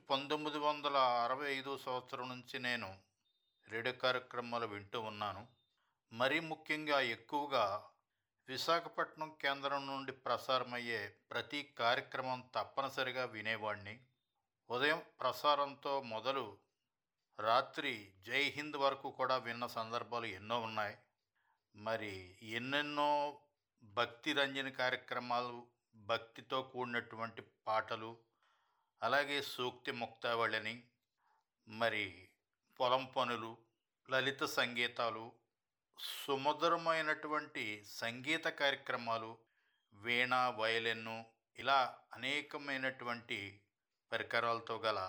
పంతొమ్మిది వందల అరవై ఐదు సంవత్సరం నుంచి నేను రేడియో కార్యక్రమాలు వింటూ ఉన్నాను మరీ ముఖ్యంగా ఎక్కువగా విశాఖపట్నం కేంద్రం నుండి ప్రసారమయ్యే ప్రతి కార్యక్రమం తప్పనిసరిగా వినేవాడిని ఉదయం ప్రసారంతో మొదలు రాత్రి జై హింద్ వరకు కూడా విన్న సందర్భాలు ఎన్నో ఉన్నాయి మరి ఎన్నెన్నో భక్తి రంజని కార్యక్రమాలు భక్తితో కూడినటువంటి పాటలు అలాగే సూక్తి ముక్తావళిని మరి పొలం పనులు లలిత సంగీతాలు సుమధురమైనటువంటి సంగీత కార్యక్రమాలు వీణ వయలిన్ను ఇలా అనేకమైనటువంటి పరికరాలతో గల